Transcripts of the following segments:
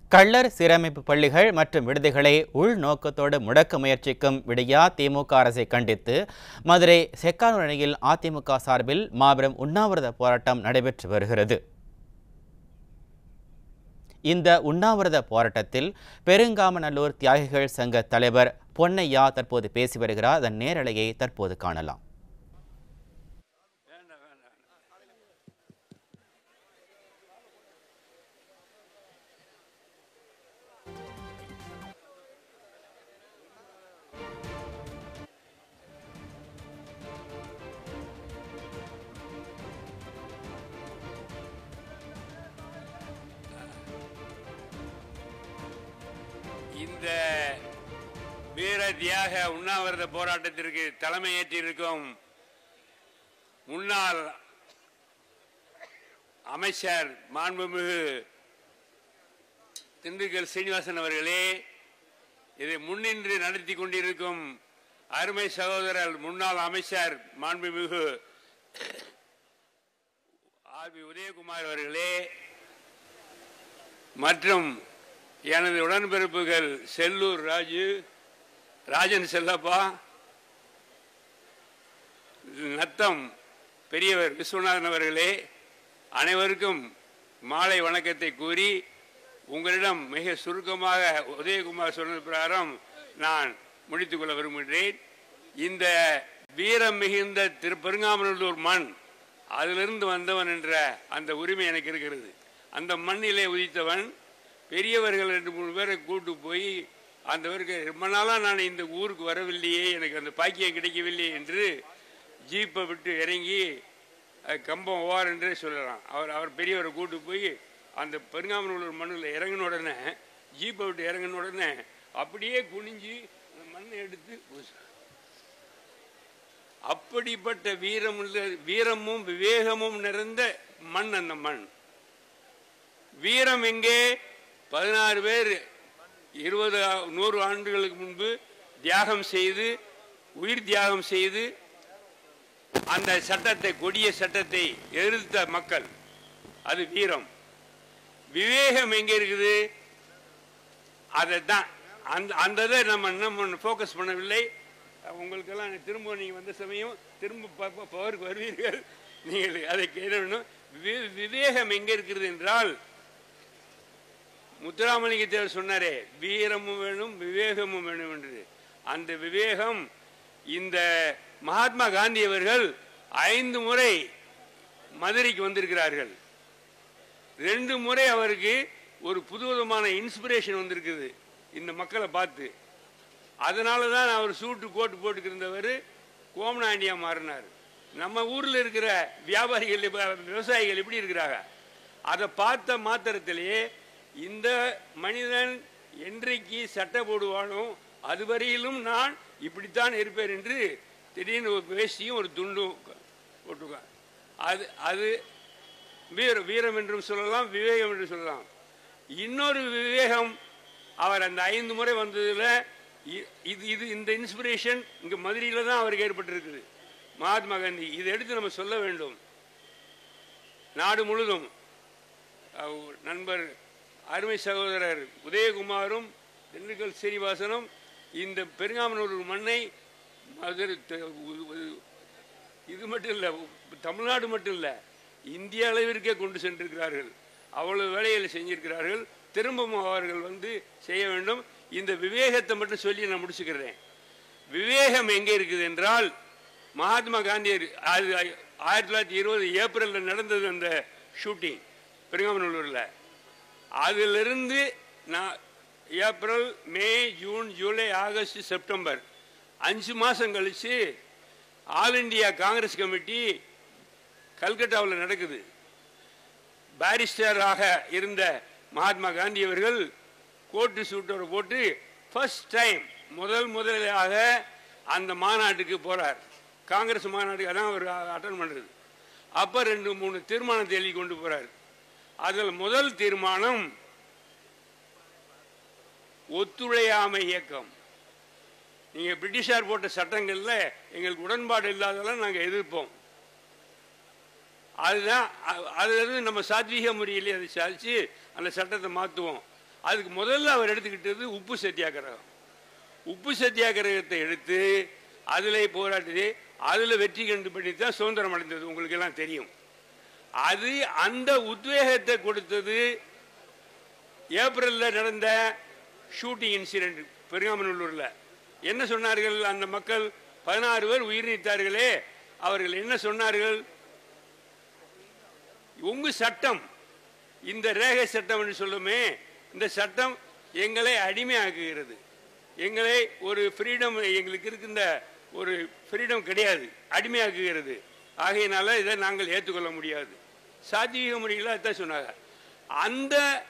கள்ளர் சீரமைப்பு பள்ளிகள் மற்றும் விடுதிகளை உள்நோக்கத்தோடு முடக்க முயற்சிக்கும் விடியா திமுக அரசை கண்டித்து மதுரை செக்கானூர் அணையில் அதிமுக சார்பில் மாபெரும் உண்ணாவிரத போராட்டம் நடைபெற்று வருகிறது இந்த உண்ணாவிரத போராட்டத்தில் பெருங்காமநல்லூர் தியாகிகள் சங்க தலைவர் பொன்னையா தற்போது பேசி வருகிறார் அதன் நேரலையை தற்போது காணலாம் இந்த வீர தியாக உண்ணாவிரத போராட்டத்திற்கு தலைமையேற்றிருக்கும் முன்னாள் அமைச்சர் மாண்புமிகு திண்டுக்கல் சீனிவாசன் அவர்களே இதை முன்னின்று நடத்தி கொண்டிருக்கும் அருமை சகோதரர் முன்னாள் அமைச்சர் மாண்புமிகு ஆர் பி உதயகுமார் அவர்களே மற்றும் எனது உடன்பிறப்புகள் செல்லூர் ராஜு ராஜன் செல்லப்பா நத்தம் பெரியவர் விஸ்வநாதன் அவர்களே அனைவருக்கும் மாலை வணக்கத்தை கூறி உங்களிடம் மிக சுருக்கமாக உதயகுமார் சொன்னது பிரகாரம் நான் முடித்துக் கொள்ள விரும்புகிறேன் இந்த வீரம் மிகுந்த திருப்பெருங்காமநல்லூர் மண் அதிலிருந்து வந்தவன் என்ற அந்த உரிமை எனக்கு இருக்கிறது அந்த மண்ணிலே உதித்தவன் பெரியவர்கள் ரெண்டு மூணு பேரை கூட்டு போய் அந்த பேருக்கு ரொம்ப நாளாக நான் இந்த ஊருக்கு வரவில்லையே எனக்கு அந்த பாக்கியம் கிடைக்கவில்லை என்று ஜீப்பை விட்டு இறங்கி அஹ், கம்பம் ஓவார் என்றே சொல்லலாம் அவர் அவர் பெரியவரை கூட்டு போய் அந்த பெருங்காமநல்லூர் மண்ணில் இறங்கின உடனே ஜீப்பை விட்டு இறங்கின உடனே அப்படியே குனிஞ்சு அந்த மண்ணை எடுத்து பூசினார். அப்படிப்பட்ட வீரம் வீரமும் விவேகமும் நிறைந்த மண் அந்த மண் வீரம் எங்கே பதினாறு பேர் இருபது நூறு ஆண்டுகளுக்கு முன்பு தியாகம் செய்து உயிர் தியாகம் செய்து அந்த சட்டத்தை கொடிய சட்டத்தை எதிர்த்த மக்கள் அது வீரம் விவேகம் எங்க இருக்குது அதை தான் அந்த அந்த இதை நம்ம இன்னும் ஃபோக்கஸ் பண்ணவில்லை உங்களுக்கெல்லாம் திரும்ப நீங்கள் வந்த சமயம் திரும்ப ப- பவருக்கு வருவீர்கள் நீங்கள் அதை கேட்கணும் வி- விவேகம் எங்கே இருக்கிறது என்றால் முத்துராமலிங்க தேவர் சொன்னாரே வீரமும் வேணும் விவேகமும் வேணும் என்று அந்த விவேகம் இந்த மகாத்மா காந்தி அவர்கள் ஐந்து முறை மதுரைக்கு வந்திருக்கிறார்கள் ரெண்டு முறை அவருக்கு ஒரு புதுவிதமான இன்ஸ்பிரேஷன் வந்திருக்குது இந்த மக்களை பார்த்து அதனால தான் அவர் சூட்டு கோட்டு போட்டுக்கிருந்தவர் கோமனாண்டியா மாறினார் நம்ம ஊரில் இருக்கிற வியாபாரிகள் இப்ப விவசாயிகள் எப்படி இருக்கிறாங்க அதை பார்த்த மாத்திரத்திலேயே இந்த மனிதன் என்றைக்கு சட்டை போடுவானோ அதுவரையிலும் நான் இப்படித்தான் இருப்பேன் என்று திடீர்னு ஒரு வேஷ்டியும் ஒரு துண்டும் போட்டுக்கான் அது அது வீர வீரம் என்றும் சொல்லலாம் விவேகம் என்று சொல்லலாம் இன்னொரு விவேகம் அவர் அந்த ஐந்து முறை வந்ததில் இ- இது இது இந்த இன்ஸ்பிரேஷன் இங்கே மதுரையில் தான் அவருக்கு ஏற்பட்டிருக்குது மகாத்மா காந்தி இதை எடுத்து நம்ம சொல்ல வேண்டும் நாடு முழுதும் அஹ், நண்பர் அருமை சகோதரர் உதயகுமாரும் திண்டுக்கல் சீனிவாசனும் இந்த பெருங்காமனூர் மண்ணை மதுரை த- உ- உ- இது மட்டும் இல்லை தமிழ்நாடு மட்டும் இல்லை இந்திய அளவிற்கே கொண்டு சென்றிருக்கிறார்கள் அவ்வளவு வேலைகளை செஞ்சிருக்கிறார்கள் திரும்பவும் அவர்கள் வந்து செய்ய வேண்டும் இந்த விவேகத்தை மட்டும் சொல்லி நான் முடிச்சுக்கிறேன் விவேகம் எங்கே இருக்குது என்றால் மகாத்மா காந்தி அது ஆயிரத்தி தொள்ளாயிரத்தி இருபது ஏப்ரலில் நடந்தது அந்த ஷூட்டிங் பெருங்காமநல்லூரில் அதிலிருந்து நான் April May June July August September அஞ்சு மாதம் கழித்து ஆல் இந்தியா காங்கிரஸ் கமிட்டி கல்கட்டாவில் நடக்குது பாரிஸ்டராக இருந்த மகாத்மா காந்தி அவர்கள் கோட்டு சூட்டோரை போட்டு ஃபர்ஸ்ட் டைம் முதல் முதலாக அந்த மாநாட்டுக்கு போறார் காங்கிரஸ் மாநாட்டுக்கு அதான் அவர் அட்டன் பண்றது அப்ப ரெண்டு மூணு தீர்மானத்தை எழுதி கொண்டு போறார் அதில் முதல் தீர்மானம் ஒத்துழையாமை இயக்கம் நீங்க பிரிட்டிஷார் போட்ட சட்டங்கள்ல எங்களுக்கு உடன்பாடு இல்லாதெல்லாம் நாங்க எதிர்ப்போம் அதுதான் அ- அது வந்து நம்ம சாத்வீக முறையிலே அதை சாதிச்சு அந்த சட்டத்தை மாற்றுவோம் அதுக்கு முதல்ல அவர் எடுத்துக்கிட்டது உப்பு சத்தியாகிரகம் உப்பு சத்தியாகிரகத்தை எடுத்து அதில் போராட்டி அதில் வெற்றி கண்டு பண்ணி தான் சுதந்திரம் அடைந்தது உங்களுக்கு எல்லாம் தெரியும் அது அந்த உத்வேகத்தை கொடுத்தது ஏப்ரலில் நடந்த ஷூட்டிங் இன்சிடென்ட் பெருங்காமநல்லூரில் என்ன சொன்னார்கள் அந்த மக்கள் பதினாறு பேர் உயிர் நீத்தார்களே அவர்கள் என்ன சொன்னார்கள் உங்க சட்டம் இந்த ரேகை சட்டம் என்று சொல்லுமே இந்த சட்டம் எங்களை அடிமையாக்குகிறது எங்களை ஒரு ஃப்ரீடம் எங்களுக்கு இருக்கின்ற ஒரு ஃப்ரீடம் கிடையாது அடிமையாக்குகிறது ஆகையினால இதை நாங்கள் ஏற்றுக்கொள்ள முடியாது சாத்வீக முறையில் அதான் சொன்னாங்க அந்த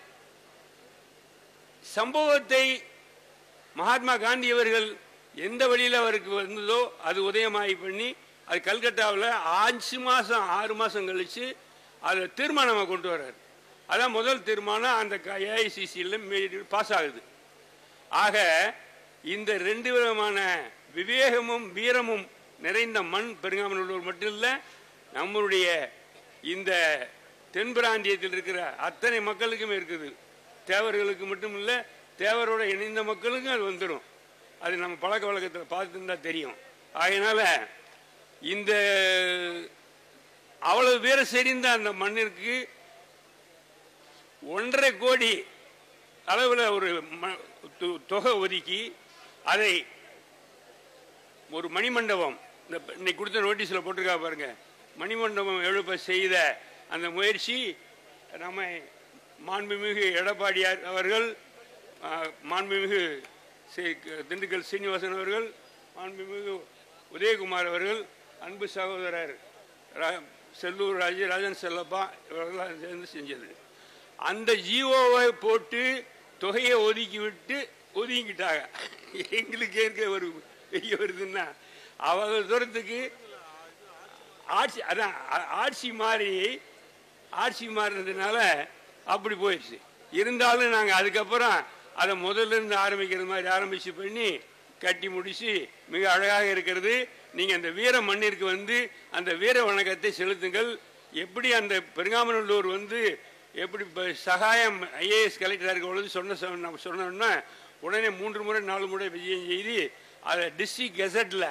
சம்பவத்தை மகாத்மா காந்தி அவர்கள் எந்த வழியில் அவருக்கு வந்ததோ அது உதயமாகி பண்ணி அது கல்கட்டாவில் அஞ்சு மாதம் ஆறு மாதம் கழித்து அதை தீர்மானமாக கொண்டு வர்றாரு அதான் முதல் தீர்மானம் அந்த ஏஐசிசியில் பாஸ் ஆகுது ஆக இந்த ரெண்டு விதமான விவேகமும் வீரமும் நிறைந்த மண் பெருங்காமநல்லூர் மட்டும் இல்லை நம்மளுடைய இந்த தென் பிராந்தியத்தில் இருக்கிற அத்தனை மக்களுக்குமே இருக்குது தேவர்களுக்கு மட்டும் இல்லை தேவரோட இணைந்த மக்களுக்கும் அது வந்துடும் அது நம்ம பழக்க வழக்கத்தில் பார்த்துருந்தா தெரியும் ஆகையினால இந்த அவ்வளவு பேரை செறிந்த அந்த மண்ணிற்கு ஒன்றரை கோடி அளவில் ஒரு ம- தொ- தொகை ஒதுக்கி அதை ஒரு மணிமண்டபம் இந்த ப- இன்னைக்கு கொடுத்த நோட்டீஸில் போட்டிருக்கா பாருங்க மணிமண்டபம் எழுப்ப செய்த அந்த முயற்சி நம்ம மாண்புமிகு எடப்பாடியார் அவர்கள் ஆ, மாண்புமிகு சி- திண்டுக்கல் சீனிவாசன் அவர்கள் மாண்புமிகு உதயகுமார் அவர்கள் அன்பு சகோதரர் ரா- செல்லூர் ராஜு ராஜன் செல்லப்பா இவர்களெல்லாம் சேர்ந்து செஞ்சது அந்த ஜிஓவை போட்டு தொகையை ஒதுக்கி விட்டு ஒதுங்கிட்டாங்க எங்களுக்கு இருக்க ஒரு பெரிய வருதுன்னா அவங்க தூரத்துக்கு ஆட்சி அதான் ஆ- ஆட்சி மாறி ஆட்சி மாறினதுனால அப்படி போயிடுச்சு இருந்தாலும் நாங்கள் அதுக்கப்புறம் அதை முதல்ல இருந்து ஆரம்பிக்கிறது மாதிரி ஆரம்பிச்சு பண்ணி கட்டி முடிச்சு மிக அழகாக இருக்கிறது நீங்கள் அந்த வீர மண்ணிற்கு வந்து அந்த வீர வணக்கத்தை செலுத்துங்கள் எப்படி அந்த பெருங்காமநல்லூர் வந்து எப்படி இப்ப சகாயம் ஐஏஎஸ் கலெக்டராக இருக்க பொழுது சொன்ன சொன்ன- நம்ம சொன்னோம்னா உடனே மூன்று முறை நாலு முறை விஜயம் செய்து அதை டிஸ்ட்ரிக்ட் கெசட்டில்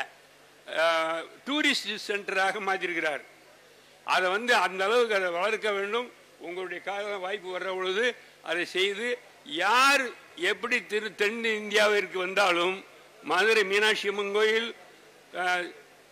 டூரிஸ்ட் சென்டராக மாற்றிருக்கிறார் அதை வந்து அந்த அளவுக்கு அதை வளர்க்க வேண்டும் உங்களுடைய கால வாய்ப்பு வர்ற பொழுது அதை செய்து யார் எப்படி திரு தென் இந்தியாவிற்கு வந்தாலும் மதுரை மீனாட்சி அம்மன் கோயில் அஹ்,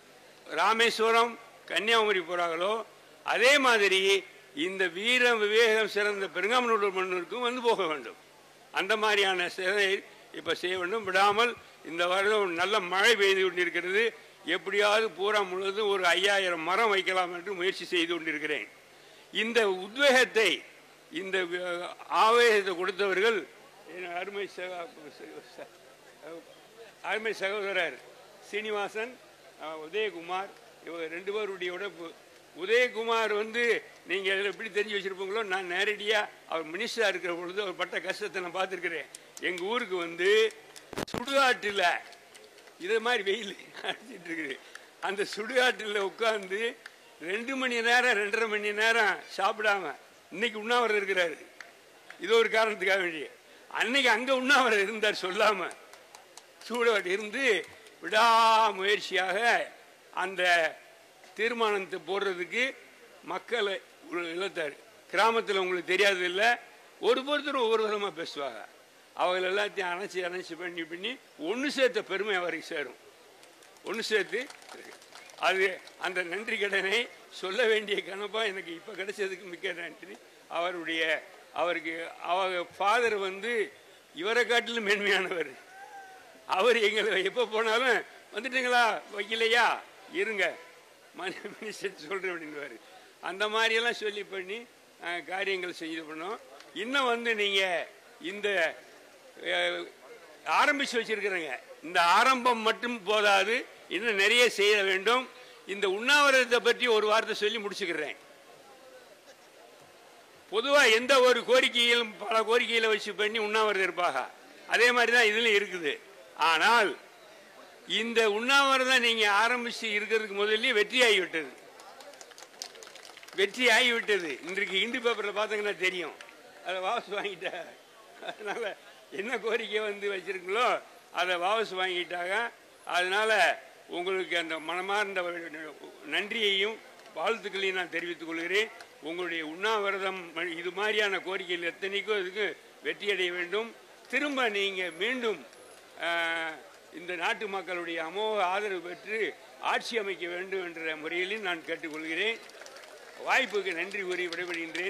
ராமேஸ்வரம் கன்னியாகுமரி போறாங்களோ அதே மாதிரி இந்த வீரம் விவேகம் சிறந்த பெருங்காமநல்லூர் மன்னருக்கும் வந்து போக வேண்டும் அந்த மாதிரியான சேவை இப்போ செய்ய வேண்டும் விடாமல் இந்த வருடம் நல்ல மழை பெய்து கொண்டிருக்கிறது எப்படியாவது பூரா முழுவதும் ஒரு ஐயாயிரம் மரம் வைக்கலாம் என்று முயற்சி செய்து கொண்டிருக்கிறேன் இந்த உத்வேகத்தை இந்த வி- ஆவேசத்தை கொடுத்தவர்கள் என் அருமை சகா- ச- அருமை சகோதரர் சீனிவாசன் அஹ், உதயகுமார் இவங்க ரெண்டு பேருடைய உடப்பு உதயகுமார் வந்து நீங்க இதுல எப்படி தெரிஞ்சு வச்சிருப்பீங்களோ நான் நேரடியா அவர் மினிஸ்டரா இருக்கிற பொழுது அவர் பட்ட கஷ்டத்தை நான் பார்த்துருக்கிறேன் எங்க ஊருக்கு வந்து சுடுகாட்டுல இதே மாதிரி வெயில் அடிச்சிட்டு இருக்குது அந்த சுடுகாட்டில் உட்கார்ந்து ரெண்டு மணி நேரம் ரெண்டரை மணி நேரம் சாப்பிடாம இன்னைக்கு உண்ணாவிரதம் இருக்கிறாரு இது ஒரு காரணத்துக்காக வேண்டிய அன்னைக்கு அங்க உண்ணாவிரதம் இருந்தார் சொல்லாம சூழல் இருந்து விடாமுயற்சியாக அந்த தீர்மானத்தை போடுறதுக்கு மக்களை உ- இழுத்தாரு கிராமத்தில் உங்களுக்கு தெரியாது இல்லை ஒரு பொருத்தரும் ஒவ்வொரு விதமாக பேசுவாங்க அவங்க எல்லாத்தையும் அணைச்சி அணைச்சி பண்ணி பண்ணி ஒன்று சேர்த்த பெருமை அவருக்கு சேரும் ஒன்று சேர்த்து அது அந்த நன்றி கடனை சொல்ல வேண்டிய கணப்பா எனக்கு இப்போ கிடைச்சதுக்கு மிக்க நன்றி அவருடைய அவருக்கு அவங்க ஃபாதர் வந்து இவரை காட்டிலும் மேன்மையானவர் அவர் எங்களை எப்போ போனாலும் வந்துட்டீங்களா வைக்கலையா இருங்க மணி மினிஸ்டர் சொல்கிறேன் அப்படின்னுவார் அந்த மாதிரியெல்லாம் சொல்லி பண்ணி அஹ், காரியங்கள் செய்து பண்ணோம் இன்னும் வந்து நீங்கள் இந்த அஹ், ஆரம்பிச்சு வச்சிருக்கிறேங்க இந்த ஆரம்பம் மட்டும் போதாது இன்னும் நிறைய செய்ய வேண்டும் இந்த உண்ணாவிரதத்தை பற்றி ஒரு வார்த்தை சொல்லி முடிச்சுக்கிறேன் பொதுவாக எந்த ஒரு கோரிக்கையிலும் பல கோரிக்கைகளை வச்சு பண்ணி உண்ணாவிரதம் இருப்பாங்க அதே மாதிரி தான் இதுலையும் இருக்குது ஆனால் இந்த உண்ணாவிரதம் நீங்க ஆரம்பிச்சு இருக்கிறதுக்கு முதல்லயே வெற்றி ஆகிவிட்டது வெற்றி ஆகிவிட்டது இன்றைக்கு இந்து பேப்பரில் பார்த்தீங்கன்னா தெரியும் அதை வாபஸ் வாங்கிட்ட அதனால என்ன கோரிக்கை வந்து வச்சிருக்கீங்களோ அதை வாபஸ் வாங்கிட்டாங்க அதனால உங்களுக்கு அந்த மனமார்ந்த நன்றியையும் வாழ்த்துக்களையும் நான் தெரிவித்துக் கொள்கிறேன் உங்களுடைய உண்ணாவிரதம் இது மாதிரியான கோரிக்கைகள் எத்தனைக்கோ இதுக்கு வெற்றியடைய வேண்டும் திரும்ப நீங்கள் மீண்டும் ஆஹ், இந்த நாட்டு மக்களுடைய அமோக ஆதரவு பெற்று ஆட்சி அமைக்க வேண்டும் என்ற முறையிலும் நான் கேட்டுக்கொள்கிறேன் வாய்ப்புக்கு நன்றி கூறி விடைபெறுகின்றேன்